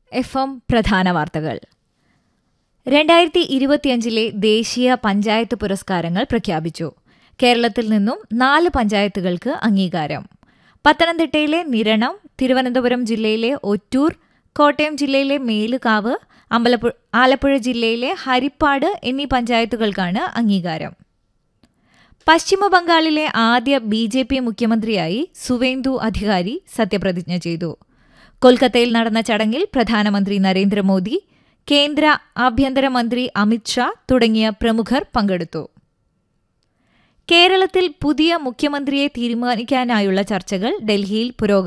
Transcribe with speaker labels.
Speaker 1: F M പ്രധാന വാർത്തകൾ രണ്ടായിരത്തി ഇരുപത്തിയഞ്ചിലെ ദേശീയ പഞ്ചായത്ത് പുരസ്കാരങ്ങൾ പ്രഖ്യാപിച്ചു കേരളത്തിൽ നിന്നും നാല് പഞ്ചായത്തുകൾക്ക് അംഗീകാരം പത്തനംതിട്ടയിലെ നിരണം തിരുവനന്തപുരം ജില്ലയിലെ ഒറ്റൂർ കോട്ടയം ജില്ലയിലെ മേലുകാവ് അമ്പലപ്പുഴ ആലപ്പുഴ ജില്ലയിലെ ഹരിപ്പാട് എന്നീ പഞ്ചായത്തുകൾക്കാണ് അംഗീകാരം പശ്ചിമബംഗാളിലെ ആദ്യ ബി ജെ പി മുഖ്യമന്ത്രിയായി സുവേന്ദു അധികാരി സത്യപ്രതിജ്ഞ ചെയ്തു കൊൽക്കത്തയിൽ നടന്ന ചടങ്ങിൽ പ്രധാനമന്ത്രി നരേന്ദ്രമോദി കേന്ദ്ര ആഭ്യന്തരമന്ത്രി അമിത്ഷാ തുടങ്ങിയ പ്രമുഖർ പങ്കെടുത്തു കേരളത്തിൽ പുതിയ മുഖ്യമന്ത്രിയെ തീരുമാനിക്കാനായുള്ള ചർച്ചകൾ ഡൽഹിയിൽ പുരോഗമിക്കുന്നു